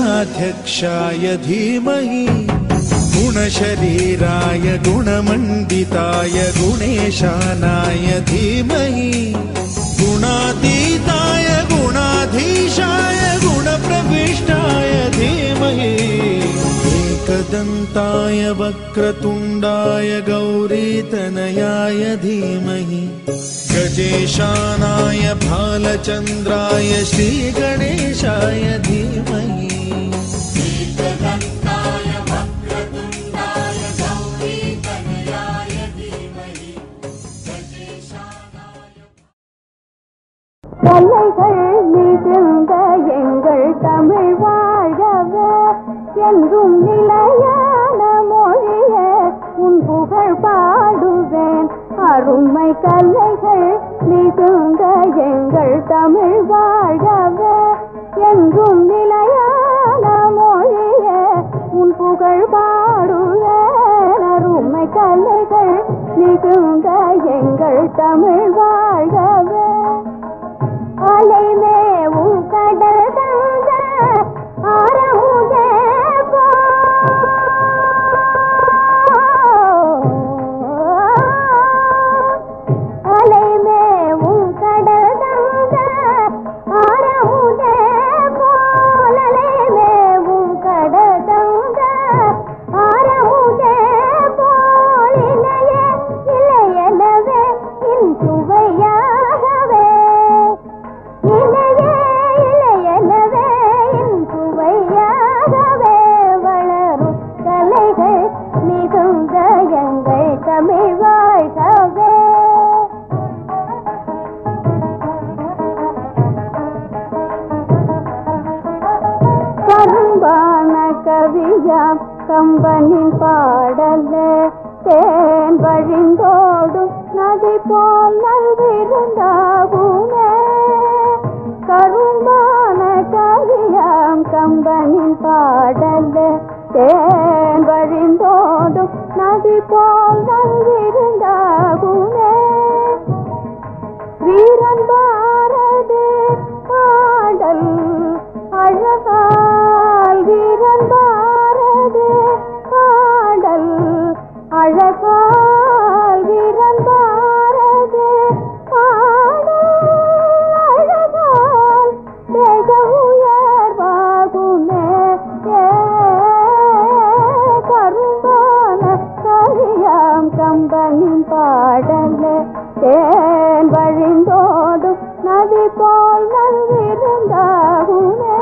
गणाध्यक्षाय धीमहि गुणशरीराय गुणमण्डिताय गुणेशानाय धीमहि गुणातीताय गुणाधीशाय गुणप्रविष्टाय धीमहि एकदन्ताय वक्रतुण्डाय गौरीतनयाय धीमहि गजेशानाय भालचन्द्राय श्रीगणेशाय धीमहि கலைகள் மிகுந்த எங்கள் தமிழ் வாழவே என்றும் நிலையான மொழியே உன் புகழ் பாடுவேன் அருமை கலைகள் மிகுந்த எங்கள் தமிழ் வாழவே என்றும் நிலையான மொழியே உன் புகழ் பாடுவேன் அருமை கலைகள் மிகுந்த எங்கள் தமிழ் வாழவே அலைமேவும் கடல் தந்த ஆரமுதே போ. அலைமேவும் கடல் தந்த ஆரமுதே போல் அலைமேவும் கடல் தந்த ஆரமுதே போல் இளைய இளையனவே இன் சுவையாகவே இளைய இளையனவே இன் சுவையாகவே வளரும் கலைகள் மிகுந்த எங்கள் தமிழ் வாழ்கவே கரும்பான கவியாம் கம்பனின் பாடலே தேன் வழிந்தோடும் நதி போல் நல்விருந்தாகுமே கரும்பான கவியாம் கம்பனின் பாடலே தேன் வழிந்தோடும் நதி போல் நல்விருந்தாகுமே வீரன் பாரதி பாடல் அழகால் வீரன் பாரதி பாடல் அழகால் வீரன் பாரதி பாடல் அழகால் தேச உயர்வாகுமே ஏ கரும்பான கவியாம் கம்பனின் பாடலே தேன் வழிந்தோடும் நதி போல் நல்விருந்தாகுமே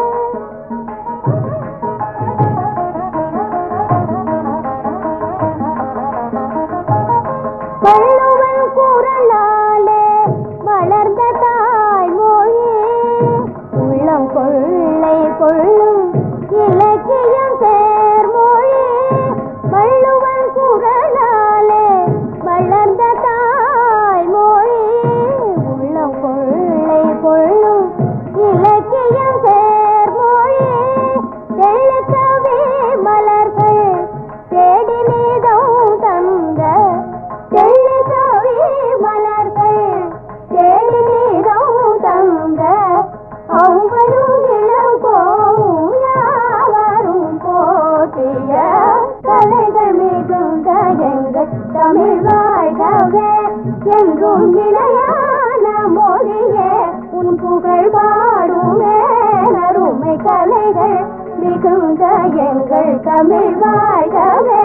வள்ளுவன் குரலாலே வளர்ந்த தாய்மொழி உள்ளம் கொள்ளை கொள்ளும் இலக்கியம் சேர்மொழி வள்ளுவன் குரலாலே வளர்ந்த தாய்மொழி உள்ளம் கொள்ளை கொள்ளும் இலக்கியம் சேர்மொழி தெள்ளுக்கவே மலர்கள் தேடி நீதம் தந்த தெள்ளுக்கவே மலர்கள் தேடி நீதம் தந்த அவங்களும் இளங்கோவும் யாவரும் போற்றிய கலைகள் மிகுந்த எங்கள் தமிழ் வாழ்கவே என்றும் நிலையான மொழியே உன் புகழ் பாடுமே அருமை கலைகள் மிகுந்த எங்கள் தமிழ் வாழ்கவே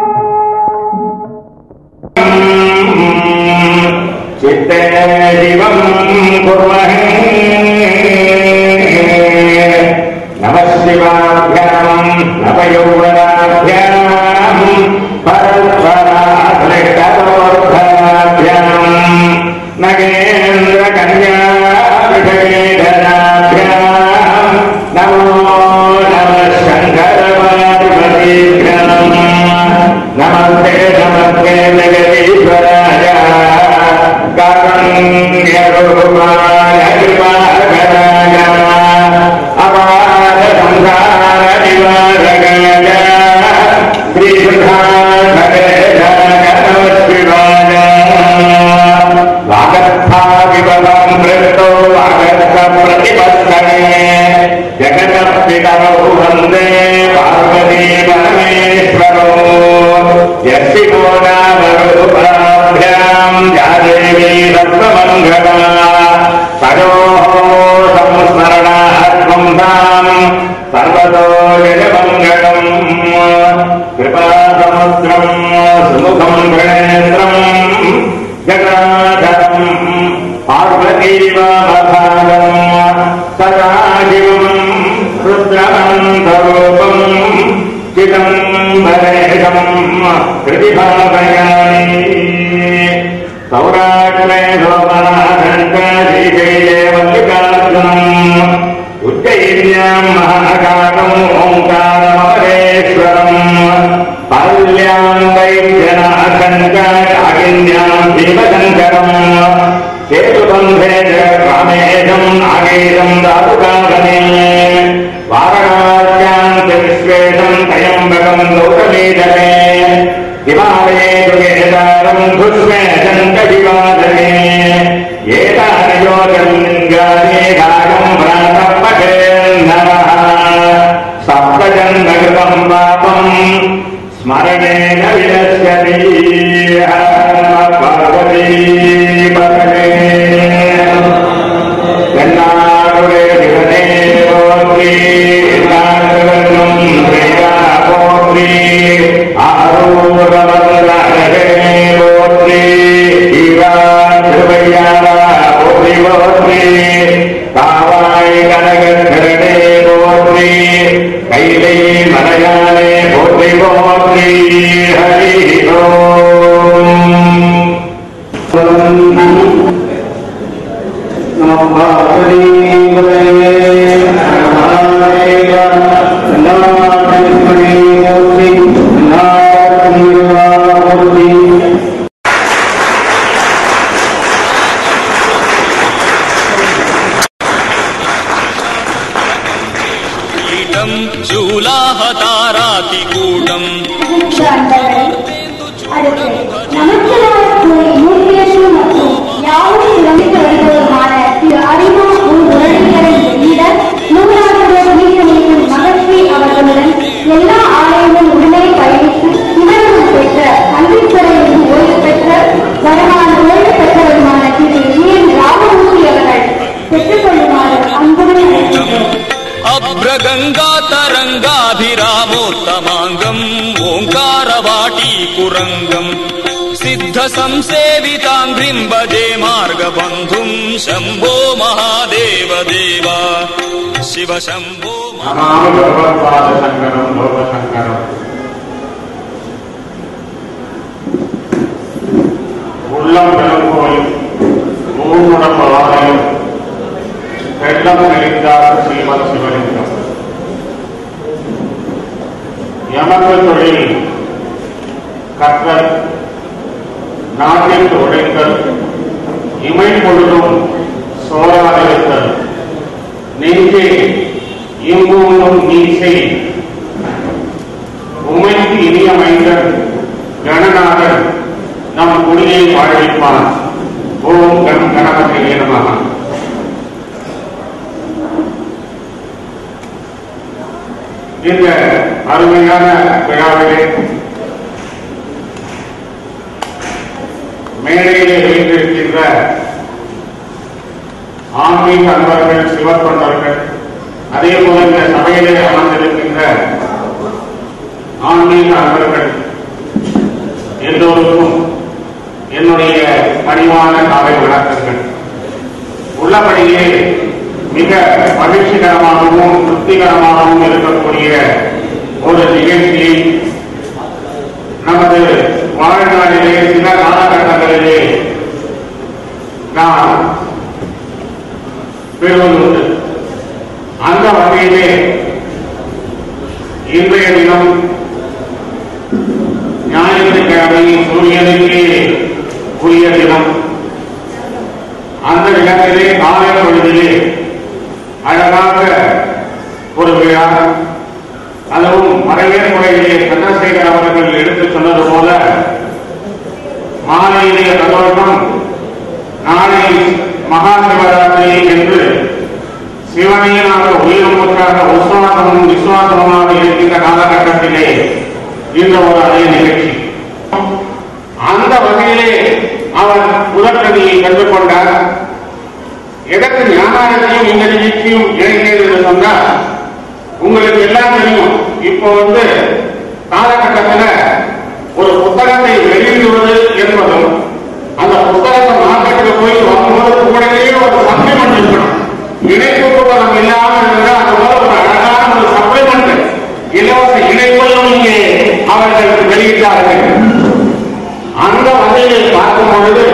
चित्ते दिवं कुर्महे नमः शिवाभ्याम् नवयौवनाभ्याम् परस्पराधृष्टतोर्धनाभ्याम् नगेन्द्रकन्याभिषेधनाभ्याम् नमो नमः शङ्करपार्वतीभ्याम् नमस्ते नमस्ते जगदीश्वराय कारुण्यरूपाय कृपाकराय अपार संसार निवारकाय ஜகமங்கலம் கிருபாசமுத்திரம் சுமுகம் பிரணேந்திரம் ஜகநாதம் பார்வதீவபாகம் சதாசிவம் ருத்ரமந்தரூபம் चिदम्बरेशम् प्रतिभावयामि सौराष्ट्रे सोमनाथङ्कैशैले मल्लिकार्जुनम् उज्जयिन्याम् महाकालम् ओङ्कारमपरेश्वरम् पाल्याम् वैद्यनाथङ्कागिन्याम् भीमशङ्करम् सेतुबन्धे च रामेशम् नागेशम् दातुकागणे वारणास्याम् च विश्वेशम् त्र्यम्बकम् गौतमीधने हिमालये दुगेदारम् भुस्मेशम् च शिवादने एतानि योगलिङ्गानि गायम् प्रातः पठेन्नरः सप्तजन्मकृतम् पापम् स्मरणेन विनश्यति पार्वती पतने தென்னாடுடைய சிவனே போற்றி நாடுகளும் பிரியா போற்றி ஆரூரவல்லழகே போற்றி ஈரா திருவையாரா போற்றி போற்றி காவாய் கனகத்திரனே போற்றி கைலை மலையானே போற்றி போற்றி ஹரி ஓம் कीटम् शूलाहतारातिकूटम् அடுத்து நமச்சிவாயத்துறை மூர்த்தியேஷு மற்றும் யாவும் இளமிட்டு வருபவருமான திரு அரிமா உன் உடலிகளை வெளியிட நூறாண்டுகள் நீக்கணிக்கும் மகஸ்ரீ அவர்களுடன் எல்லா ஆலயங்களும் உடனே பயணித்து இவர்கள் பெற்ற கல்வித்துறையிலிருந்து ஓய்வு பெற்ற வருமான ஓய்வு பெற்றவருமான திரு வி என் ராமமூர்த்தி அவர்கள் பெற்றுக்கொள்ளுமாறு அன்புடன் அழைக்கின்றோம் अभ्रगङ्गातरङ्गाभिरामोत्तमाङ्गम् ओङ्कारवाटीकुरङ्गम् सिद्धसंसेविताङ्घ्रिम् भजे मार्गबन्धुम् शम्भो महादेव देवा शिव शम्भो महा- நமாமி பகவத்பாத சங்கரம் லோகசங்கரம் உள்ளம் பெருங்கோயில் மூணுடம்பு ஆலயம் வெள்ளம் நெறிந்தார் ஸ்ரீமத் சிவலிங்கம் எமக்கு தொழில் கற்றல் நாட்டிற்கு உழைத்தல் இமை பொழுதும் சோராதிருத்தல் நெஞ்சே இம்பூனும் நீசை உமைக்கு இனிய மைந்தன் கணநாதன் நம் குடியை வாழ்விப்பான் ஓம் கம் கணபதி நமக இந்த அருமையான விழாவிலே மேடையிலே வைத்திருக்கின்ற ஆன்மீக அன்பர்கள் சிவத்தொண்டர்கள் அதே போல இந்த சபையிலே அமர்ந்திருக்கின்ற ஆன்மீக அன்பர்கள் எல்லோருக்கும் என்னுடைய பணிவான காலை வணக்கங்கள் உள்ளபடியே மிக மகிழ்ச்சிகரமாகவும் திருப்திகரமாகவும் இருக்கக்கூடிய ஒரு நிகழ்ச்சியை நமது வாழ்நாளிலே சில காலகட்டங்களிலே நாம் பெறுவதுண்டு அந்த வகையிலே இன்றைய தினம் ஞாயிற்றுக்கிழமை சூரியனுக்கு உரிய தினம் அந்த இடத்திலே காலை பொழுதிலே அழகாக ஒரு விழா அதுவும் வரவேற்புரையிலே சந்திரசேகர் அவர்கள் எடுத்துச் சொன்னது போல மாலையிலே பிரதோஷம் நாளை மகா சிவராத்திரி என்று சிவனையனாக உயிரமுற்றாக உஸ்வாசமும் விசுவாசமுமாக இருக்கின்ற காலகட்டத்திலே இந்த ஒரு அதே நிகழ்ச்சி அந்த வகையிலே அவர் முதற்கதியை கற்றுக்கொண்டார் எதற்கு ஞானாரத்தையும் இந்த நிகழ்ச்சியும் இணைந்தது என்று சொன்னால் உங்களுக்கு எல்லாம் தெரியும் இப்போ வந்து காலகட்டத்தில் ஒரு புத்தகத்தை வெளியிடுவது என்பதும் அந்த புத்தகத்தை மார்க்கெட்டுக்கு போய் வாங்கும்போது கூடவே ஒரு சப்ளிமெண்ட் இருக்கணும் இணைப்பு புத்தகம் இல்லாமல் இருந்தால் அது போல ஒரு அழகான ஒரு சப்ளிமெண்ட் இலவச இணைப்பையும் இங்கே அவர்களுக்கு வெளியிட்டார்கள் அந்த வகையில் பார்க்கும் பொழுது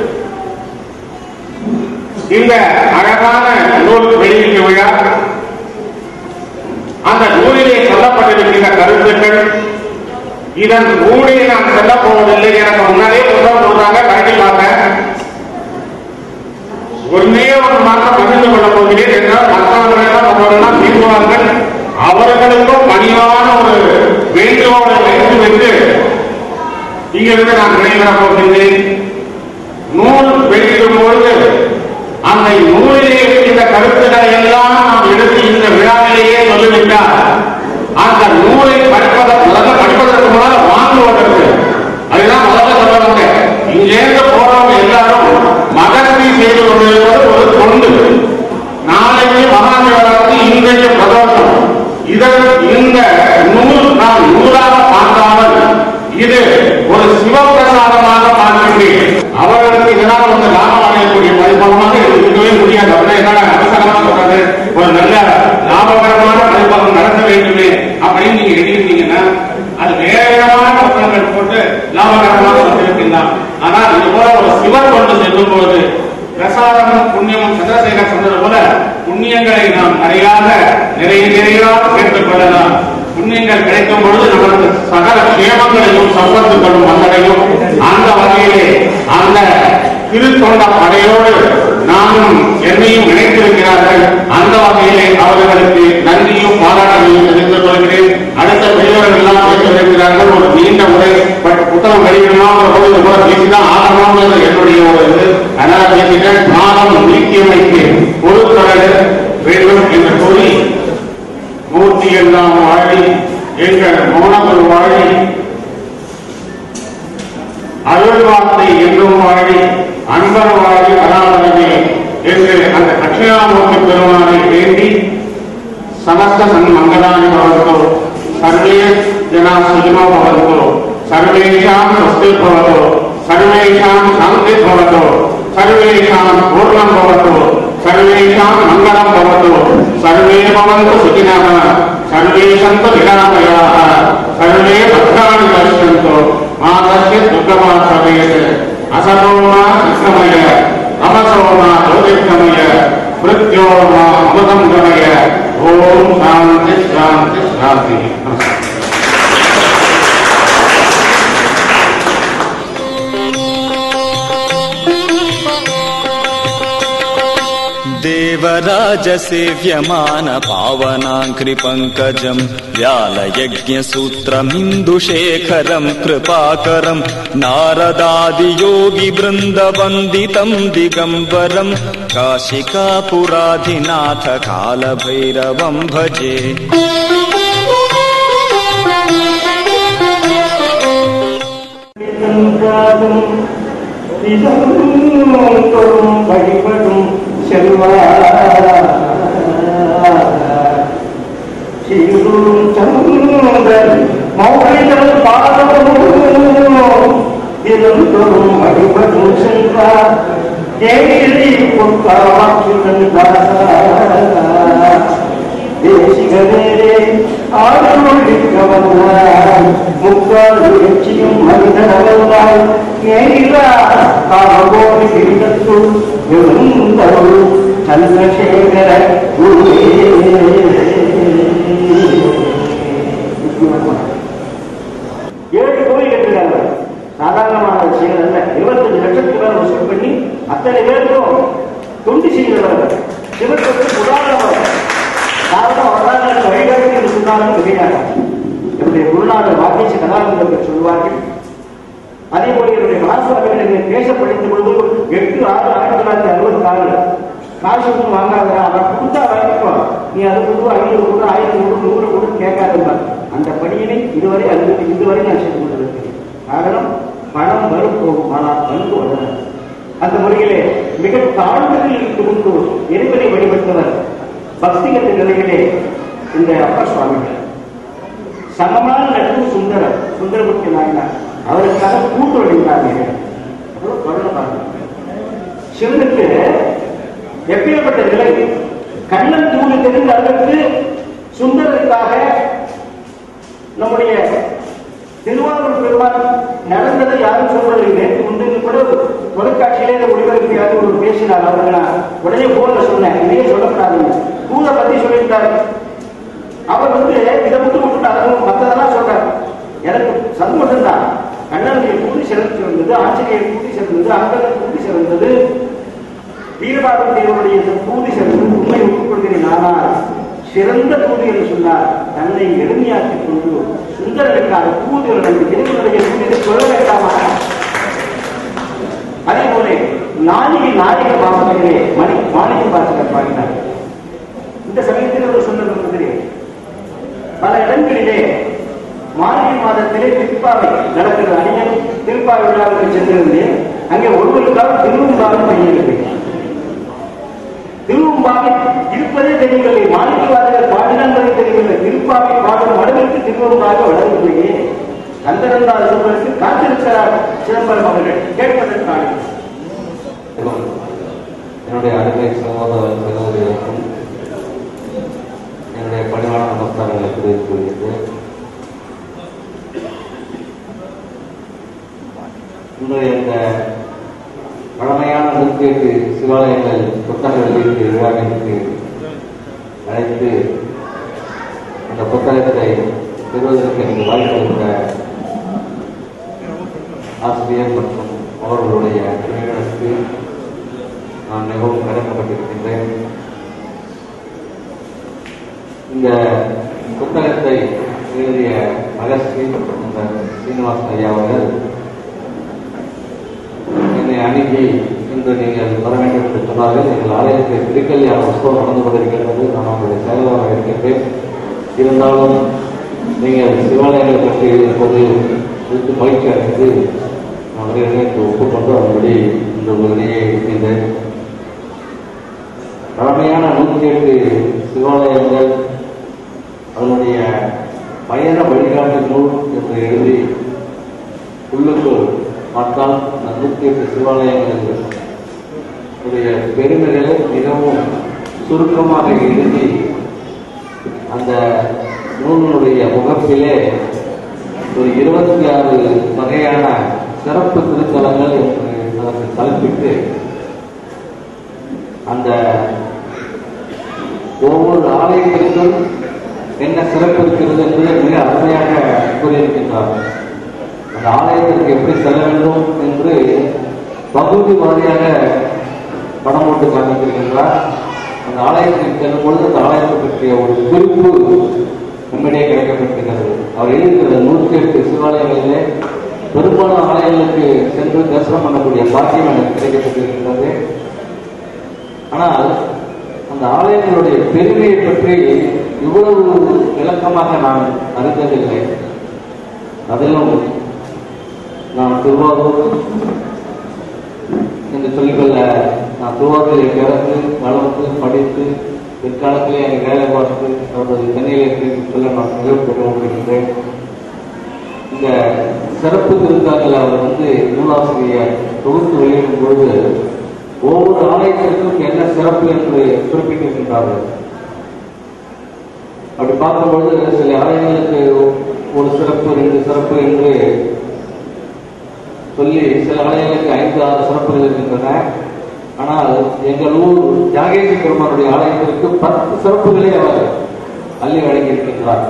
இந்த அழகான நூல் வெளியீட்டு விழா அந்த நூலிலே சொல்லப்பட்டிருக்கின்ற கருத்துக்கள் இதன் ஊடே நான் சொல்ல போவதில்லை எனக்கு முன்னாலே புத்தகம் சொல்றாங்க கடையில் பார்த்தேன் ஒன்னே ஒரு மாற்றம் பகிர்ந்து கொள்ள போகிறேன் என்றால் மற்றவர்களெல்லாம் அவர்களெல்லாம் பேசுவார்கள் அவர்களுக்கும் பணிவான ஒரு வேண்டுகோளை வைத்து வைத்து இங்கிருந்து நான் விடைபெறப் போகின்றேன் நூல் வெளியிடும் பொழுது அந்த நூலிலே இருக்கின்ற கருத்துக்களை எல்லாம் நாம் எடுத்து இந்த விழாவிலேயே சொல்லிவிட்டால் அந்த நூலை படிப்பதற்கு முதல்ல படிப்பதற்கு முதல்ல வாங்குவதற்கு அதுதான் முதல்ல சொல்லுவாங்க இங்கேருந்து போறவங்க எல்லாரும் மகர்த்தி செய்து கொண்டிருப்பது ஒரு தொண்டு நாளைக்கு மகா சிவராத்திரி இன்றைய பிரதோஷம் இதன் இந்த நூல் நான் நூலாக பார்க்காமல் இது ஒரு சிவப்பிரசாதமாக பார்க்கின்றேன் அவர்களுக்கு இதனால் வந்து லாபம் அடையக்கூடிய பதிப்பகமாக இது இருக்கவே முடியாது அப்படின்னா என்னால அவசரமா சொல்றது ஒரு நல்ல லாபகரமான பதிப்பகம் நடத்த வேண்டுமே அப்படின்னு நீங்க எழுதிட்டீங்கன்னா அது வேற விதமான புத்தகங்கள் போட்டு லாபகரமாக வந்திருக்கின்றான் ஆனால் இது போல ஒரு சிவர் கொண்டு செல்லும் போது பிரசாதமும் புண்ணியமும் சந்திரசேகர் சொன்னது போல புண்ணியங்களை நாம் நிறையாக நிறைய நிறையாக கேட்டுக் கொள்ளலாம் புண்ணியங்கள் கிடைக்கும் பொழுது நமக்கு சகல சேமங்களையும் சம்பத்துக்களும் வந்தடையும் அந்த வகையிலே அந்த திருத்தொண்ட படையோடு நானும் என்னையும் இணைத்திருக்கிறார்கள் அந்த வகையிலே அவர்களுக்கு நன்றியும் பாராட்டுகளையும் தெரிவித்துக் கொள்கிறேன் அடுத்த பெரியவர்கள் எல்லாம் பேசியிருக்கிறார்கள் ஒரு நீண்ட உரை பட் புத்தகம் வெளியிடணும் போது இது போல பேசிதான் ஆகணும்ன்றது என்னுடைய ஒரு இது அதனால பேசிட்டேன் நானும் நீக்கியமைக்கு பொறுத்தொடர வேண்டும் என்று கூறி மூர்த்தி எல்லாம் வாழி எங்கள் மௌனங்கள் வாழி அருள் வார்த்தை என்றும் வாழி அன்பர் வாழி அனாதரவே என்று அந்த தட்சிணாமூர்த்தி பெருமானை வேண்டி సమస్త సన్మంగళాన్ని భవంతు సర్వే జనా సుఖినో భవంతు సర్వేషాం స్వస్తి భవతు సర్వేషాం శాంతి భవతు సర్వేషాం పూర్ణం భవతు సర్వేషాం మంగళం భవతు సర్వే భవంతు సుఖినః సర్వే సంతు నిరామయాః సర్వే భద్రాణి పశ్యంతు మా తస్య దుఃఖమా సమయత్ అసతో మా శుక్రమయ తమసో మా జ్యోతిర్గమయ మృత్యో మా అమృతం గమయ ఓం శాంతి శాంతి శాంతి నమస్కారం देवराजसेव्यमान पावनाङ्घ्रिपङ्कजम् व्यालयज्ञसूत्रमिन्दुशेखरम् कृपाकरम् नारदादियोगिवृन्दवन्दितम् दिगम्बरम् काशिकापुराधिनाथ कालभैरवम् भजे என்றாலும் இதொரும் வழிபடும் செல்வா சீரும் சந்தர் மௌலிகள் பாதமும் இதொரும் வழிபடும் செல்வார் தேவி பொற்காமாற்றுடன் தேசிகரே ஆளுழிக்க வந்தாய் முக்கால் முயற்சியும் மனிதனவந்தாய் ஏனிலா காமகோடி கிரீடத்துள் எழுந்தருள் சந்திரசேகர குருவே ஏழு கோவில் கட்டிருக்காங்க சாதாரணமான விஷயம் அல்ல இருபத்தஞ்சு லட்சத்துக்கு மேல வசூல் பண்ணி அத்தனை பேருக்கும் தொண்டு செய்கிறவர்கள் சிவத்துக்கு உதாரணமாக காரணம் வரலாறு வழிகாட்டி என்று சொன்னாலும் மிகையாக என்னுடைய குருநாதர் வாக்கேஷ் கதாபுரத்தில் சொல்வார்கள் அதே போல என்னுடைய மகாசுவாமிகள் என்னை பேச படித்த பொழுது எட்டு ஆறு ஆயிரத்தி தொள்ளாயிரத்தி அறுபத்தி ஆறு காசு ஒன்றும் வாங்காத அவர் கொடுத்தா வாங்கிக்கோ நீ அது கொடு ஐநூறு கொடு ஆயிரத்தி கொடு நூறு கொடு கேட்காதுங்க அந்த பணியினை இதுவரை அது இதுவரை நான் செய்து கொண்டிருக்கிறேன் காரணம் பணம் வரும் போகும் ஆனால் வந்து வளர அந்த முறையிலே மிக தாழ்ந்ததில் இருந்து கொண்டு இறைவனை வழிபட்டவர் பக்திகத்த நிலையிலே இந்த அப்பர் சுவாமிகள் சமமான நட்பு சுந்தரம் சுந்தரமூர்த்தி நாயனார் அவருக்காக கூட்டு வழிந்தாங்க அவ்வளவு கருணை பாருங்க சிவனுக்கு எப்பேற்பட்ட நிலை கண்ணன் தூணி தெரிந்த அளவுக்கு சுந்தரத்துக்காக நம்முடைய திருவாரூர் பெருமாள் நடந்ததை யாரும் சொல்றதில்லை நேற்று முந்தின கூட தொலைக்காட்சியிலே இந்த ஒளிபரப்பு யாரும் ஒரு பேசினார் அவருக்கு நான் உடனே போன்ல சொன்னேன் இதையே சொல்லக்கூடாதுங்க பூதை பத்தி சொல்லியிருக்காரு அவர் வந்து இதை மட்டும் விட்டுட்டாரு மற்றதெல்லாம் சொல்றாரு எனக்கு சந்தோஷம் தான் கண்ணனுடைய கூடி சிறந்து சிறந்தது ஆஞ்சநேயர் கூடி சிறந்தது அங்கதன் கூடி சிறந்தது வீரபாகம் தேவனுடைய கூடி சிறந்தது உண்மை ஒப்புக்கொள்கிறேன் ஆனால் சிறந்த தூது என்று சொன்னார் தன்னை எளிமையாக்கிக் கொண்டு சுந்தரனுக்காக தூது திருமணடைய தூது சொல்ல வேண்டாமா அதே போல நாளிகை நாளிக பாசத்திலே மணி மாளிகை பாசகர் பாடினார் இந்த சமயத்தில் ஒரு சொன்னது வந்து பல இடங்களிலே மார்கழி மாதத்திலே திருப்பாவை நடக்கிறது அணியன் திருப்பாவை விழாவுக்கு சென்றிருந்தேன் அங்கே ஒருவருக்காக திருவம்பாவை பண்ணியிருந்தேன் திருவம்பாவை இருப்பதே தெரியவில்லை மாணிக்கவாதர்கள் பாடினங்களே தெரியவில்லை திருப்பாவை பாடும் அளவிற்கு திருவம்பாக வளரவில்லையே கந்தரந்தால் சொல்வதற்கு காத்திருக்கிறார் சிதம்பரம் அவர்கள் கேட்பதற்காக என்னுடைய அருமை சகோதர சகோதரிகளுக்கும் என்னுடைய பணிவான நமஸ்காரங்களை தெரிவித்துக் கொள்கிறேன் இன்றைய இந்த பழமையான நூற்றி எட்டு சிவாலயங்கள் புத்தக வெளியீட்டு விழாவிற்கு அழைத்து அந்த புத்தகத்தை பெறுவதற்கு எனக்கு வாய்ப்பளித்த ஆசிரியர் மற்றும் அவர்களுடைய துணைகளுக்கு நான் மிகவும் கடமைப்பட்டிருக்கின்றேன் இந்த புத்தகத்தை எழுதிய மகர்ஷி இந்த சீனிவாசன் ஐயா அவர்கள் என்னை அணுகி இன்று நீங்கள் வர வேண்டும் என்று சொன்னார்கள் எங்கள் ஆலயத்தில் திருக்கல்யாண உற்சவம் நடந்து கொண்டிருக்கிறது நான் அவங்களுடைய செயலாளராக இருக்கின்றேன் இருந்தாலும் நீங்கள் சிவாலயங்களை பற்றி இப்போது குறித்து மகிழ்ச்சி அடைந்து நான் அவர்களிடம் ஒப்புக்கொண்டு அதன்படி இந்த உதவியை இருக்கின்றேன் பழமையான நூற்றி எட்டு சிவாலயங்கள் அதனுடைய பயண வழிகாட்டு நூல் என்று எழுதி உள்ளுக்குள் பார்த்தால் அந்த நூற்றி எட்டு சிவாலயங்கள் உடைய பெருமைகளை மிகவும் சுருக்கமாக எழுதி அந்த நூலினுடைய முகப்பிலே ஒரு இருபத்தி ஆறு வகையான சிறப்பு திருத்தலங்கள் என்று அதற்கு தலைப்பிட்டு அந்த ஒவ்வொரு ஆலயத்திற்கும் என்ன சிறப்பு இருக்கிறது என்பதை மிக அருமையாக கூறியிருக்கின்றார் அந்த ஆலயத்திற்கு எப்படி செல்ல வேண்டும் என்று பகுதி வாரியாக படம் போட்டு காண்பித்திருக்கின்றார் அந்த ஆலயத்திற்கு செல்லும் பொழுது அந்த ஆலயத்தை பற்றிய ஒரு குறிப்பு நம்மிடையே கிடைக்கப்பட்டிருக்கிறது அவர் எழுதியிருக்கிற நூற்றி எட்டு சிவாலயங்களிலே பெரும்பாலான ஆலயங்களுக்கு சென்று தரிசனம் பண்ணக்கூடிய பாக்கியம் எனக்கு கிடைக்கப்பட்டிருக்கின்றது ஆனால் அந்த ஆலயங்களுடைய பெருமையை பற்றி இவ்வளவு விளக்கமாக நான் அறிந்ததில்லை அதிலும் நான் திருவாரூர் என்று சொல்லிக்கொள்ள நான் திருவாரூரை பிறந்து வளர்ந்து படித்து பிற்காலத்திலே எனக்கு வேலை பார்த்து அவரது சென்னையிலே சொல்ல நான் மிகவும் பெருமைப்படுகின்றேன் இந்த சிறப்பு திருத்தாக்கள் அவர் வந்து நூலாசிரியர் தொகுத்து வெளியிடும் பொழுது ஒவ்வொரு ஆலயத்திற்கும் என்ன சிறப்பு என்று குறிப்பிட்டிருக்கின்றார்கள் அப்படி பார்க்கும்பொழுது சில ஆலயங்களுக்கு ஒரு சிறப்பு ரெண்டு சிறப்பு என்று சொல்லி சில ஆலயங்களுக்கு ஐந்து ஆறு சிறப்புகள் இருக்கின்றன ஆனால் எங்கள் ஊர் தியாகேசி பெருமானுடைய ஆலயத்திற்கு பத்து சிறப்புகளை அவர் அள்ளி வழங்கியிருக்கின்றார்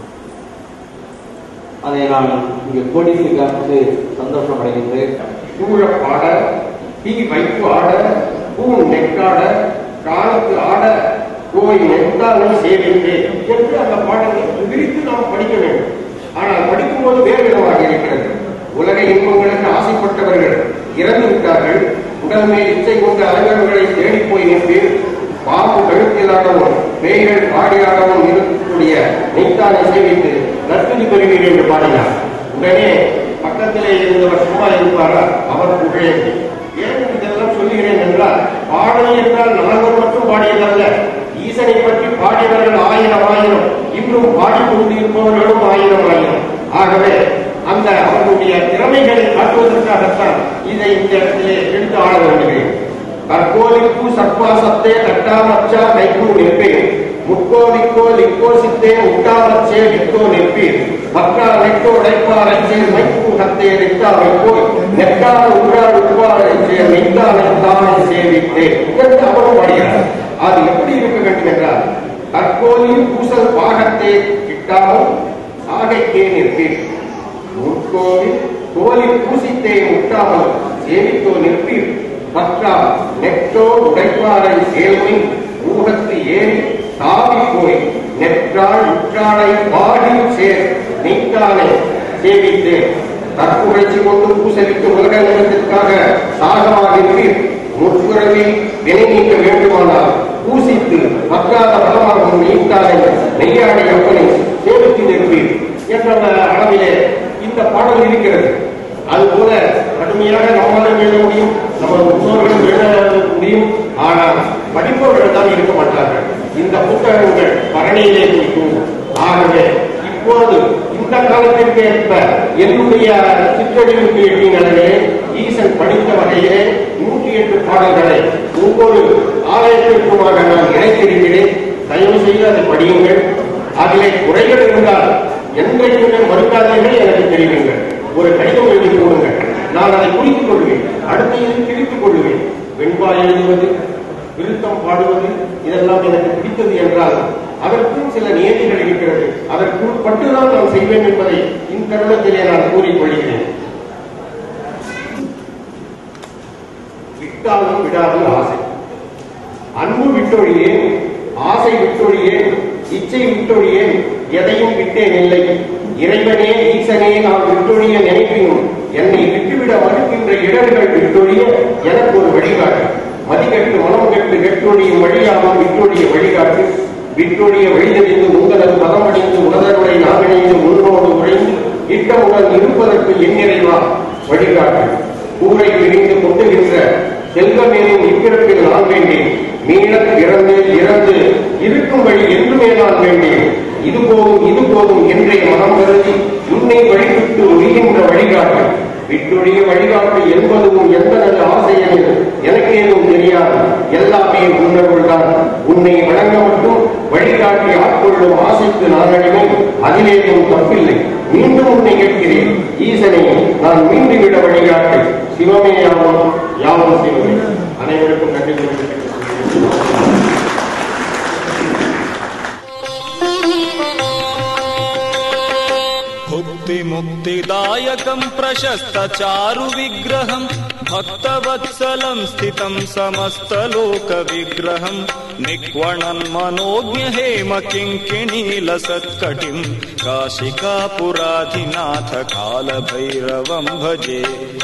அதை நான் இங்கே கோடிக்கு காமித்து சந்தோஷம் அடைகின்றேன் சூழ பாட தீ வைப்பு ஆட பூ நெக்காட காலத்து ஆட கோய் நெட்டாலை சேவித்து என்று அந்த பாடலை விரித்து நாம் படிக்க வேண்டும் ஆனால் படிக்கும்போது வேறு விதமாக இருக்கிறது உலக இன்பங்களுக்கு ஆசைப்பட்டவர்கள் இறந்து விட்டார்கள் உடல் மேல் இச்சை கொண்ட அலைவர்களை தேடி போய் நின்று பாம்பு கழுத்திலாடவும் பேய்கள் பாடியாடவும் இருக்கக்கூடிய நெய்த்தானை சேவித்து நற்பதி பெறுவீர் என்று பாடினார் உடனே பக்கத்திலே இருந்தவர் சும்மா இருப்பாரா அவர் புகழேந்தி ஏன் இதெல்லாம் சொல்லுகிறேன் என்றால் பாடல் என்றால் நால்வர் மட்டும் பாடியதல்ல ஈசனை பற்றி பாடியவர்கள் ஆயிரம் ஆயிரம் இன்னும் பாடிக்கொண்டு இருப்பவர்களும் ஆயிரம் ஆயிரம் ஆகவே அந்த அவர்களுடைய திறமைகளை காட்டுவதற்காகத்தான் இதை இந்த இடத்திலே எடுத்து ஆள வேண்டுகிறேன் கற்கோலிக்கு சர்ப்பாசத்தே கட்டாமச்சா கைக்கு நிற்பேன் முக்கோ விக்கோ லிக்கோ சித்தே முட்டாமச்சே விக்கோ நிற்பீர் மக்கா நெக்கோ உடைப்பாரை சேர் மைக்கு ஹத்தே நெக்கா வைப்போய் நெக்கான உண்டாடு உட்பாரை சேர் மெய்க்கானை தானை சேவித்தேன் என்று அவரும் பாடுகிறார் அது எப்படி இருக்க வேண்டும் என்றால் கற்கோலில் பூசல் பாகத்தே கிட்டாமல் சாகைக்கே நிற்பீர் முற்கோவில் கோலில் பூசித்தே முட்டாமல் சேவித்தோ நிற்பீர் மற்றா நெட்டோ உடைப்பாரை சேர்மை ஊகத்து ஏறி தாவி போய் நெற்றாள் உற்றாளை பாடி சேர் நீத்தானை சேவித்தேன் தற்புழைச்சி கொண்டு பூசலித்து உலக நிலத்திற்காக சாகமாகின்றீர் முற்பிறவி வினை நீக்க வேண்டுமானால் பூசித்து பற்றாத பலமாகும் நீத்தானை நெய்யாடை அப்பனை சேவித்து நிற்பீர் என்ற அளவிலே இந்த பாடல் இருக்கிறது அதுபோல கடுமையாக நம்மாலும் எழுத முடியும் நம்ம முன்னோர்களும் எழுத முடியும் ஆனால் படிப்பவர்கள் தான் இருக்க மாட்டார்கள் இந்த புத்தகங்கள் பரணியிலே இருக்கும் ஆகவே இப்போது இந்த காலத்திற்கு ஏற்ப என்னுடைய சிற்றறிவுக்கு எட்டிய அளவிலே ஈசன் படித்த வகையிலே நூற்றி எட்டு பாடல்களை ஒவ்வொரு ஆலயத்திற்குமாக நான் இணைத்திருக்கிறேன் தயவு செய்து அதை படியுங்கள் அதிலே குறைகள் இருந்தால் என்றைக்குமே மறுக்காதீர்கள் எனக்கு தெரிவிங்கள் ஒரு கடிதம் எழுதி போடுங்கள் நான் அதை குறித்துக் கொள்வேன் அடுத்த இதை கிழித்துக் கொள்வேன் வெண்பா எழுதுவது விருத்தம் பாடுவது இதெல்லாம் எனக்கு பிடித்தது என்றால் அதற்கும் சில நியதிகள் இருக்கிறது அதற்குள் பட்டுதான் நான் செய்வேன் என்பதை இந்த தருணத்திலே நான் கூறிக்கொள்கிறேன் விட்டாலும் விடாமல் ஆசை அன்பு விட்டொழியேன் ஆசை விட்டொழியேன் இச்சை விட்டொழியேன் எதையும் விட்டேன் இல்லை இறைவனே ஈசனே நான் விட்டொழிய நினைப்பினும் என்னை விட்டுவிட மறுக்கின்ற இடர்கள் விட்டொழிய எனக்கு ஒரு வழிகாட்டு மதிகட்டு மனம் கெட்டு கெட்டொழியும் வழியாமல் விட்டொழிய வழிகாட்டு விட்டொழிய வழிதறிந்து உங்களது மதமடைந்து உணர்வுடைய நாகணிந்து முன்னோடு உழைந்து இட்டமுடன் இருப்பதற்கு எண்ணிறைவா வழிகாட்டு கூரை பிரிந்து கொட்டுகின்ற செல்வமேனும் இப்பிறப்பில் நான் வேண்டேன் மீளப் பிறந்து இறந்து இருக்கும் வழி என்றுமே நான் வேண்டேன் இது போதும் இது போதும் என்றே மனம் கருதி உன்னை வழிவிட்டு ஒழிகின்ற வழிகாட்டு விட்டொழிய வழிகாட்டு என்பதும் எந்த நல்ல ஆசையில் எனக்கு ஏதும் தெரியாது எல்லாமே உன்னருள் தான் உன்னை வழங்க மட்டும் வழிகாட்டி ஆட்கொள்ளும் ஆசைக்கு நான் அடிமை அதிலேதும் தப்பில்லை மீண்டும் உன்னை கேட்கிறேன் ஈசனை நான் மீண்டு விட வழிகாட்டு சிவமே யாவும் யாவும் சிவமே அனைவருக்கும் நன்றி தெரிவித்துக் मुक्तिमुक्तिदायकम् प्रशस्तचारुविग्रहम् भक्तवत्सलम् स्थितम् समस्तलोकविग्रहम् निक्वणन्मनोज्ञहेम किङ्किणीलसत्कटिम् काशिकापुराधिनाथ कालभैरवम् भजे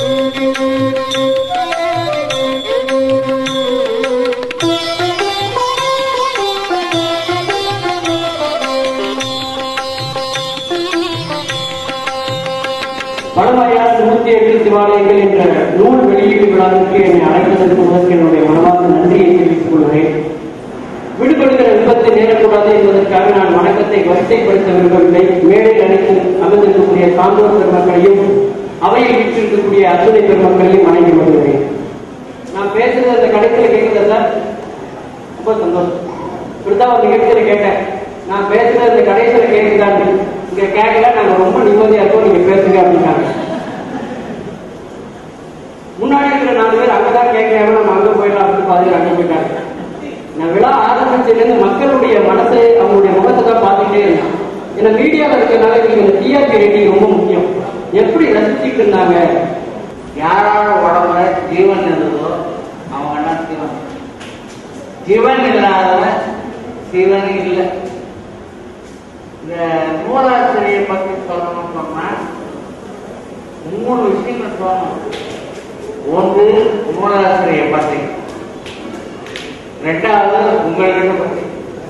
வடமலையாள நூத்தி எட்டு சிவாலயங்கள் என்ற நூல் வெளியீட்டு விழாவிற்கு என்னை அழைத்ததற்கு முதற்கு என்னுடைய மனமார்ந்த நன்றியை தெரிவித்துக் கொள்கிறேன் விடுபடுகிற விபத்தை நேரக்கூடாது என்பதற்காக நான் வணக்கத்தை வரிசைப்படுத்த விரும்பவில்லை மேடையில் அனைத்து அமர்ந்திருக்கக்கூடிய சான்றோர் பெருமக்களையும் அவையில் வீற்றிருக்கக்கூடிய அத்துணை பெருமக்களையும் வணங்கி வருகிறேன் நான் பேசுறது அந்த கடைசியில் கேட்குதா சார் ரொம்ப சந்தோஷம் இப்படிதான் ஒரு நிகழ்ச்சியில கேட்டேன் நான் பேசுறது அந்த கடைசியில கேட்குதான்னு இங்க கேட்கல நாங்க ரொம்ப நிம்மதியா இருக்கோம் நீங்க பேசுங்க அப்படின்னாங்க முன்னாடி இருக்கிற நாலு பேர் அங்கதான் கேட்கறாங்க நம்ம அங்க போயிடலாம் அப்படின்னு பாதி அங்க போயிட்டாங்க நான் விழா ஆரம்பிச்சதுல இருந்து மக்களுடைய மனசை அவங்களுடைய முகத்தை தான் பார்த்துட்டே இருந்தேன் ஏன்னா மீடியாவில் இருக்கிறனால எங்களுக்கு இந்த டிஆர்பி ரேட்டிங் ரொம்ப முக்கியம் எப்படி ரசிச்சுட்டு இருந்தாங்க யாரோட உடம்புல ஜீவன் இருந்ததோ அவங்க எல்லாம் சிவன் ஜீவன் இல்லாதவன் சிவன் இல்லை இந்த மூலாசிரியை பத்தி சொல்லணும்னு சொன்னா மூணு விஷயங்கள் சொல்லணும் ஒன்று மூலாசிரியை பத்தி ரெண்டாவது உங்கள்கிட்ட பத்தி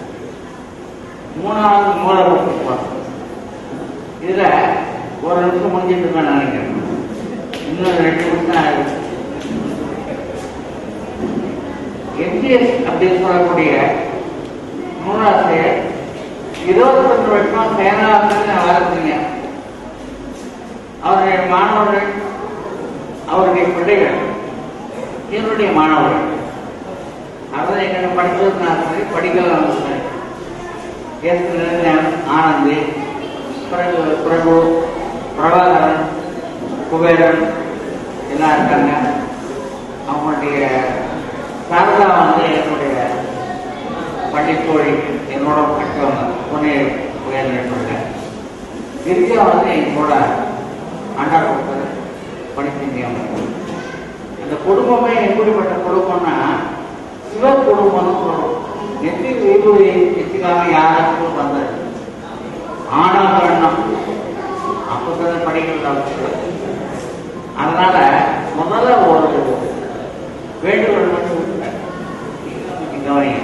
மூணாவது மூல பத்தி இதுல ஒரு நிமிஷம் முடிஞ்சிட்டு இருக்கேன் நினைக்கிறேன் இன்னும் ரெண்டு நிமிஷம் தான் ஆகுது எம்ஜிஎஸ் அப்படின்னு சொல்லக்கூடிய நூலாசிரியர் இருபத்தொன்று வருஷம் பேராசிரியர் வளர்த்தீங்க அவருடைய மாணவர்கள் அவருடைய பிள்ளைகள் என்னுடைய மாணவர்கள் அதான் எங்களை படித்ததுனால சரி படிக்கலாம் சரி ஏற்கனவே ஆனந்தி பிறகு பிரபு பிரபாகரன் குபேரன் எல்லாம் இருக்காங்க அவங்களுடைய சாரதா வந்து என்னுடைய பள்ளித்தோழி என்னோட படித்தவங்க புனே உயர்நிலைப்பட்ட வித்யா வந்து என் கூட அண்டா கொடுத்தது படித்தீங்க அந்த குடும்பமே எப்படிப்பட்ட குடும்பம்னா சிவ குடும்பம்னு சொல்றோம் நெத்தி வீடு வச்சுக்காம யாருக்கும் வந்தது ஆனா பெண்ணம் அப்பதான் படிக்கிறது அவசியம் அதனால முதல்ல ஒரு வேண்டுகோள் மட்டும் விட்டுறேன். நீங்க கவனிங்க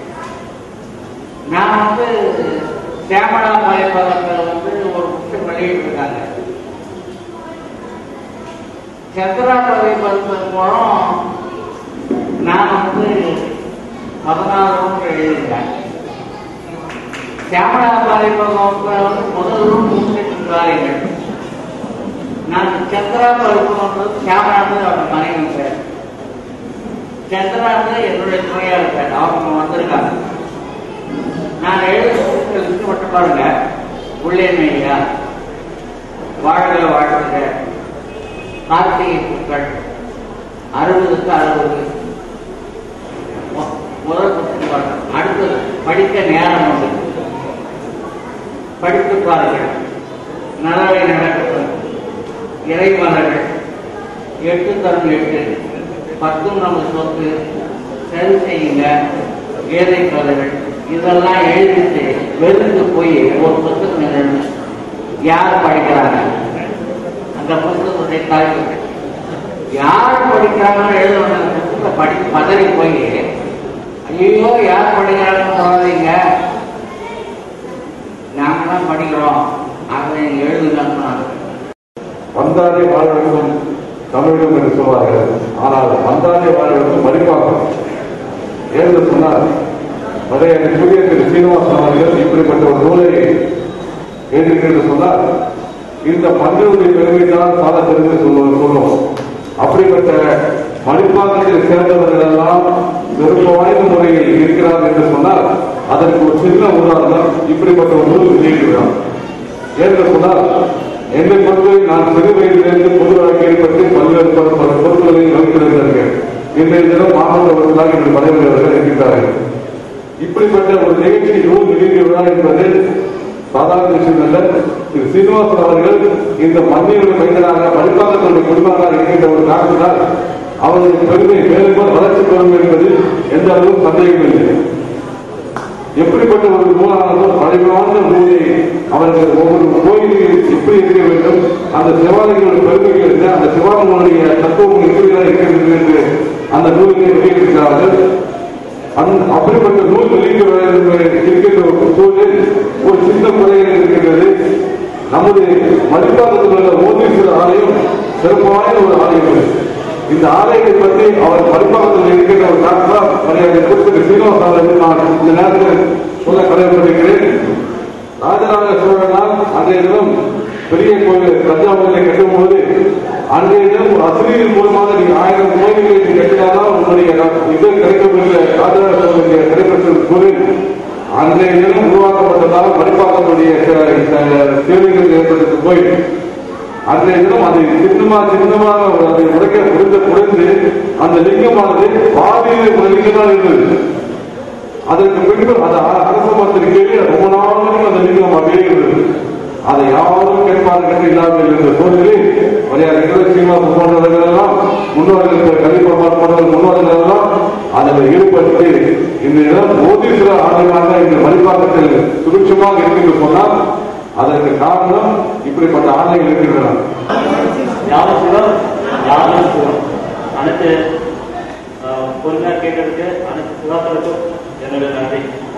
நான் வந்து சேமடா பயப்பதத்தில் வந்து ஒரு புத்தகம் வெளியிட்டிருக்காங்க சந்திரா பதிப்பதன் மூலம் நான் வந்து பதினாறு ரூம் எழுதியிருக்கேன் சேமடா பதிப்பதத்தில் வந்து முதல் ரூம் முன்னெட்டு காரியங்கள் நான் சந்திரா பதிப்பது சேமடாந்து அவங்க மனைவி பேர் சந்திராந்து என்னுடைய துணையாளர் பேர் அவங்க வந்திருக்காங்க நான் எழுத லிஸ்ட் மட்டும் பாருங்க உள்ளே மெய்யா வாழ்க வாழ்க கார்த்திகை பூக்கள் அறுபதுக்கு அறுபது மு- முதல் புத்தகம் பாருங்க அடுத்தது படிக்க நேரம் உண்டு படித்து பாருங்கள் நலவை நடக்கட்டும் இறைமலர்கள் எட்டு தரும் எட்டு பத்தும் நம்ம சொத்து சரி செய்யுங்க ஏழை கதைகள் இதெல்லாம் எழுதிட்டு வெறுத்து போய் ஒரு புத்தகம் எழுது யார் படிக்கிறாங்க அந்த புத்தகத்துடைய தலைப்பு யார் படிக்கிறாங்கன்னு எழுதுவாங்க அந்த புத்தகம் படி பதறி போய் ஐயோ யார் படிக்கிறாங்கன்னு சொல்லாதீங்க நாங்க தான் படிக்கிறோம் அதை நீங்க எழுதுங்கன்னு சொன்னாங்க வந்தாலே வாழ வேண்டும் தமிழகம் என்று சொல்வார்கள் ஆனால் வந்தாலே வாழ வேண்டும் மதிப்பாக்கம் ஏன்னு சொன்னால் பழைய புதிய திரு சீனிவாசன் அவர்கள் இப்படிப்பட்ட ஒரு நூலை எழுதியிருக்கிறது சொன்னால் இந்த பண்டைய பெருமை தான் சால பெருமை சொல்லுவோம் சொல்லுவோம் அப்படிப்பட்ட மதிப்பாக்கத்தில் சேர்ந்தவர்கள் எல்லாம் சிறப்பு வாய்ந்த முறையில் இருக்கிறார் என்று சொன்னால் அதற்கு ஒரு சின்ன உதாரணம் இப்படிப்பட்ட ஒரு நூல் வெளியிடுகிறார் ஏன்னு சொன்னால் என்னை பொறுத்து நான் சிறு வயதிலிருந்து பொது வாழ்க்கையை பற்றி பல்வேறு பல பல பொறுப்புகளை வகித்திருக்கிறேன் இன்றைய தினம் மாணவர்களாக எங்கள் பதவி அவர்கள் இருக்கின்றார்கள் இப்படிப்பட்ட ஒரு நிகழ்ச்சி நூல் வெளியீடு விழா என்பது சாதாரண விஷயம் அல்ல திரு சீனிவாசன் அவர்கள் இந்த மண்ணினுடைய மைந்தனாக மடிப்பாக்கத்தினுடைய குடிமகனாக இருக்கின்ற ஒரு காரணத்தினால் அவருடைய பெருமை மேலும் மேலும் வளர்ச்சி பெறும் என்பதில் எந்த அளவும் சந்தேகம் இல்லை எப்படிப்பட்ட ஒரு நூலானதோ பழைமையான நூலை அவர்கள் ஒவ்வொரு கோயிலில் எப்படி இருக்க வேண்டும் அந்த சிவாலயங்களோட பெருமைகள் என்ன அந்த சிவாலயங்களுடைய தத்துவம் எப்படிதான் இருக்கிறது என்று அந்த நூலிலே வெளியிட்டிருக்கிறார்கள் அந்த அப்படிப்பட்ட நூல் வெளியிட்டு இருக்கின்ற ஒரு சூழலில் ஒரு சின்ன குறைகள் இருக்கின்றது நமது மதிப்பாக்கத்தில் உள்ள ஓதீஸ்வரர் ஆலயம் சிறப்பான ஒரு ஆலயம் இது. இந்த ஆலயத்தை பற்றி அவர் மதிப்பாக்கத்தில் இருக்கின்ற ஒரு டாக்டர் மரியாதை குறிப்பிட்ட சீனிவாச அவர்கள் நான் இந்த நேரத்தில் சொல்ல கடமைப்பட்டிருக்கிறேன் ராஜராஜ சோழனால் அன்றைய தினம் பெரிய கோயில் தஞ்சாவூரில் கட்டும்போது அன்றைய தினம் ஒரு அசிரியர் மூலமாக நீங்க ஆயிரம் கோயில்களை நீங்க கட்டினாதான் உங்களுடைய இது கிடைக்கப்பெற்ற ராஜராஜ சோழனுடைய கிடைக்கப்பெற்ற பொருள் அன்றைய தினம் உருவாக்கப்பட்டதால் மதிப்பாக்கத்துடைய சேவைகள் ஏற்பட்டது கோயில் அன்றைய தினம் அதை சின்னமா சின்னமாக அதை உடைக்க முடிந்த உடைந்து அந்த லிங்கமானது பாதியில் ஒரு லிங்கமாக இருந்தது அதற்கு பின்பு அந்த அ- அரச மரத்திற்கு கீழே ரொம்ப நாள் வரைக்கும் அந்த லிங்கம் அப்படியே இருந்தது அதை யாரும் கேட்பார்கள் இல்லாமல் இருந்த சூழ்நிலையில் மரியாதை சீனிவாச போன்றவர்கள் எல்லாம் முன்னோர்கள் கலிப்பமார் போன்றவர்கள் முன்னோர்கள் எல்லாம் அதில் ஈடுபட்டு இந்த இடம் ஓதீஸ்வர ஆண்டுகளாக இந்த மதிப்பாக்கத்தில் சுபிட்சமாக இருக்கு சொன்னால் அதற்கு காரணம் இப்படிப்பட்ட ஆணைகள் இருக்கின்றன யாரும் சிவம் யாரும் சிவம் அனைத்து அஹ், பொறுமையா கேட்டதுக்கு அனைத்து சிவாக்களுக்கும் என்னுடைய நன்றி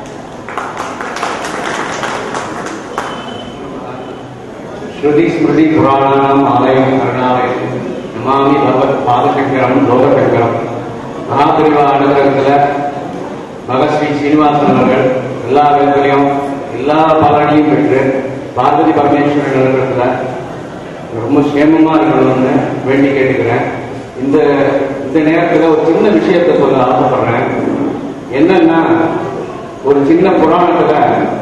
ஸ்ருதி ஸ்மிருதி புராணானாம் ஆலயம் கருணாலயம் நமாமி பகவத் பாதசங்கரம் லோகசங்கரம் மகாபிரிவா அனுகிரகத்தில் மகஸ்ரீ சீனிவாசன் அவர்கள் எல்லா விதத்திலையும் எல்லா பலனையும் பெற்று பார்வதி பரமேஸ்வரன் நிலவரத்துல ரொம்ப சேமமா இருக்கணும்னு வேண்டி கேட்டுக்கிறேன் இந்த இந்த நேரத்துல ஒரு சின்ன விஷயத்தை சொல்ல ஆசைப்படுறேன் என்னன்னா ஒரு சின்ன புராணத்துல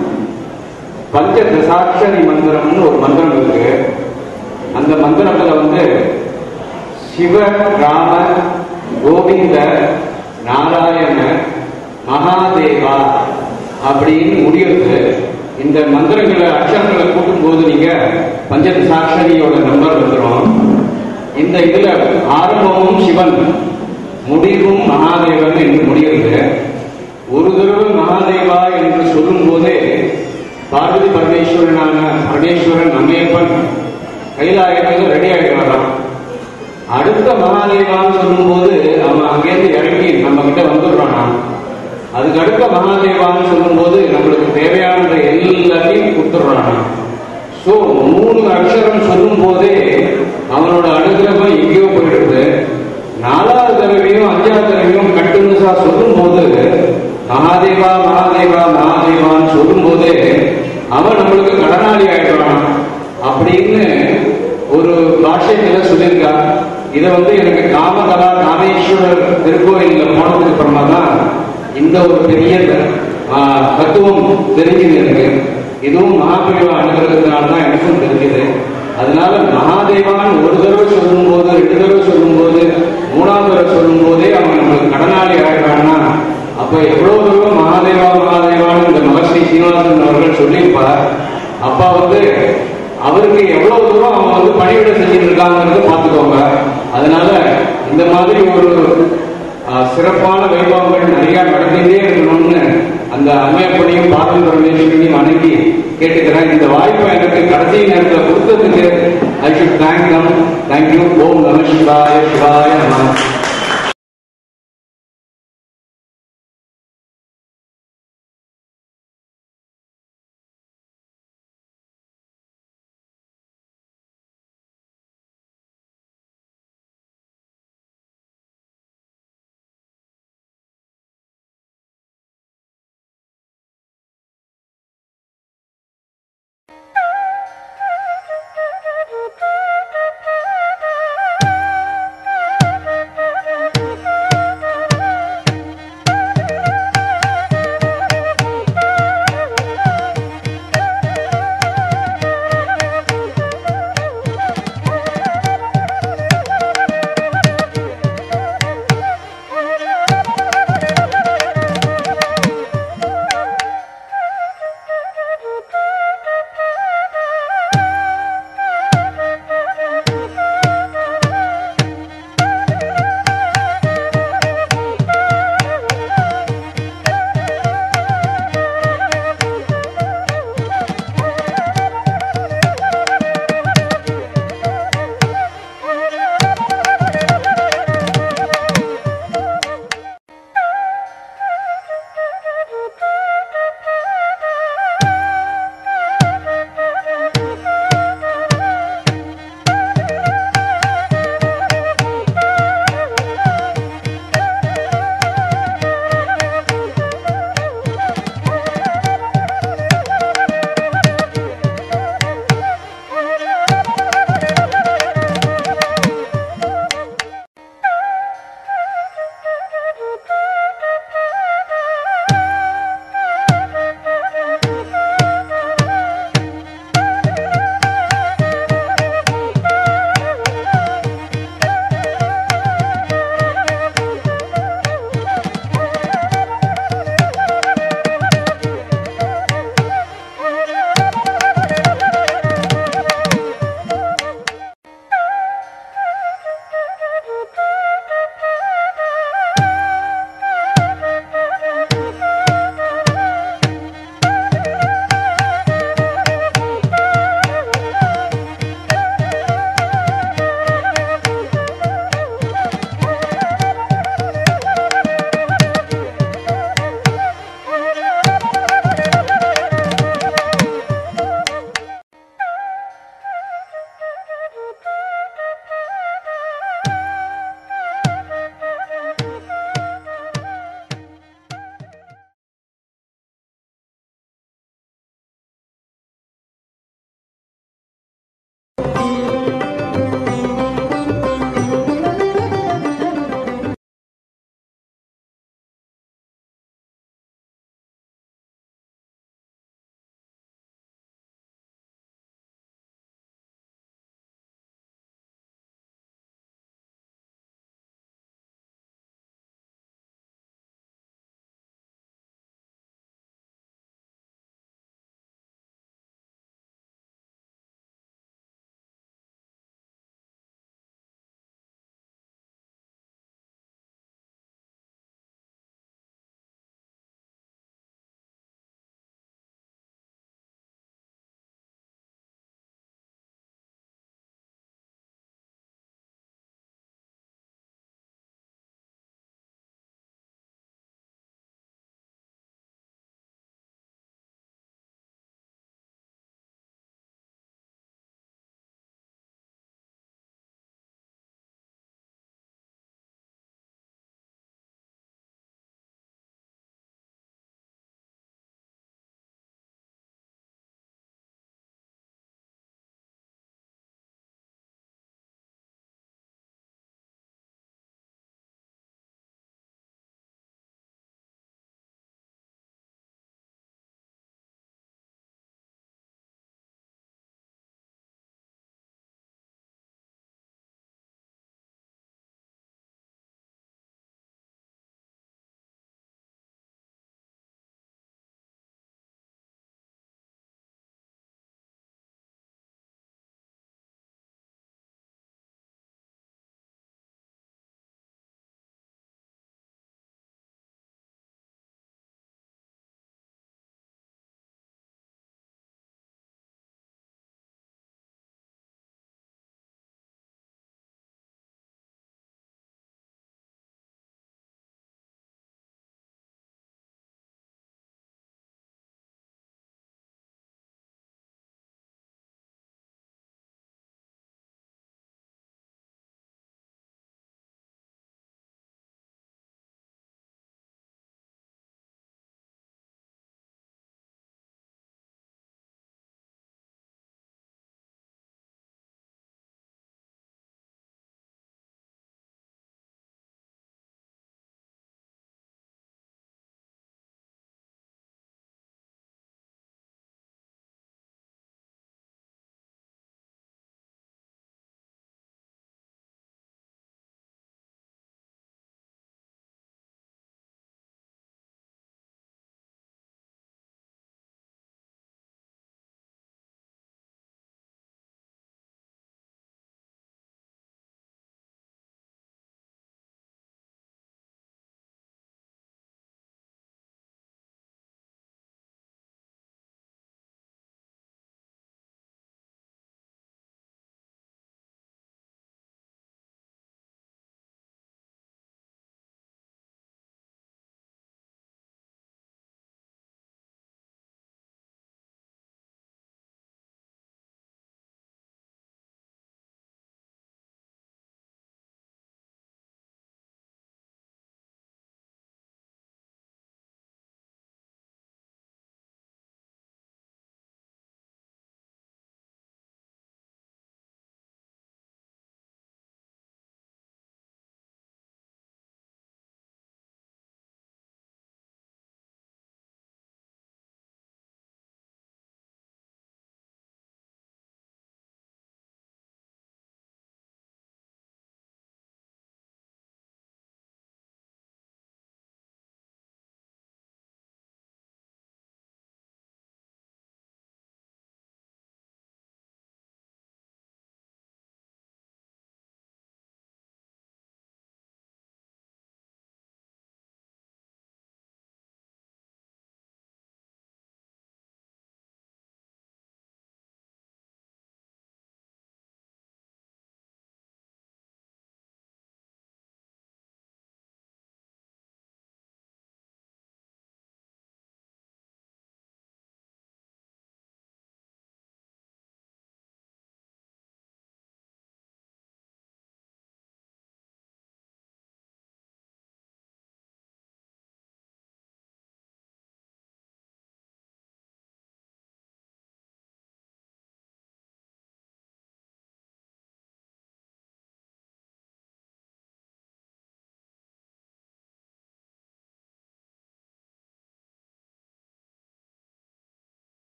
பஞ்ச தசாட்சரி மந்திரம்னு ஒரு மந்திரம் இருக்கு அந்த மந்திரத்துல வந்து சிவ ராம கோவிந்த நாராயண மகாதேவா அப்படின்னு முடியுது இந்த மந்திரங்களை அக்ஷரங்களை கூட்டும் போது நீங்க பஞ்சதசாட்சரியோட நம்பர் வந்துடும் இந்த இதுல ஆரம்பமும் சிவன் முடிவும் மகாதேவன் என்று முடிகிறது ஒரு தடவை மகாதேவா என்று சொல்லும் போதே பார்வதி பரமேஸ்வரனான பரமேஸ்வரன் அம்மையப்பன் கைலாயத்தில் ரெடி ஆகிடுவாராம் அடுத்த மகாதேவான்னு சொல்லும்போது அவன் அங்கேருந்து இறங்கி நம்ம கிட்ட வந்துடுறானா அதுக்கு அடுத்த மகாதேவான்னு சொல்லும்போது நம்மளுக்கு தேவையானதை எல்லாத்தையும் கொடுத்துடுறானா ஸோ மூணு அக்ஷரம் சொல்லும் போதே அவனோட அனுகிரகம் எங்கேயோ போயிடுது நாலாவது தடவையும் அஞ்சாவது தடவையும் கண்டினியூஸா சொல்லும் போது மகாதேவா மகாதேவா மகாதேவான்னு சொல்லும் போதே அவன் நம்மளுக்கு கடனாளி ஆயிடுறான் அப்படின்னு ஒரு பாஷ்யத்துல சொல்லியிருக்கா இதை வந்து எனக்கு காமகலா காமேஸ்வரர் திருக்கோயில்ல போனதுக்கு அப்புறமா தான் இந்த ஒரு பெரிய ஆ, தத்துவம் தெரிஞ்சது எனக்கு இதுவும் மகாபிரிவா அனுகிரகத்தினால தான் எனக்கும் தெரிஞ்சது அதனால மகாதேவான் ஒரு தடவை சொல்லும் போது ரெண்டு தடவை சொல்லும் போது மூணாவது தடவை சொல்லும் போதே அவன் நம்மளுக்கு கடனாளி ஆயிடுறான்னா அப்ப எவ்வளவு தடவை மகாதேவா மகாதேவான்னு இந்த மகர்ஷி சீனிவாசன் அவர்கள் சொல்லியிருப்பார் அப்பா வந்து அவருக்கு எவ்வளவு தூரம் அவங்க வந்து பணிவிட செஞ்சுட்டு இருக்காங்கிறத பார்த்துக்கோங்க அதனால இந்த மாதிரி ஒரு ஆஹ், சிறப்பான வைபவங்கள் நிறைய நடந்துட்டே இருக்கணும்னு அந்த அம்மையப்பனையும் பார்வதி பரமேஸ்வரனையும் வணங்கி கேட்டுக்கிறேன் இந்த வாய்ப்பை எனக்கு கடைசி நேரத்தில் கொடுத்ததுக்கு I should thank them thank you ஓம் நம சிவாய சிவாய நம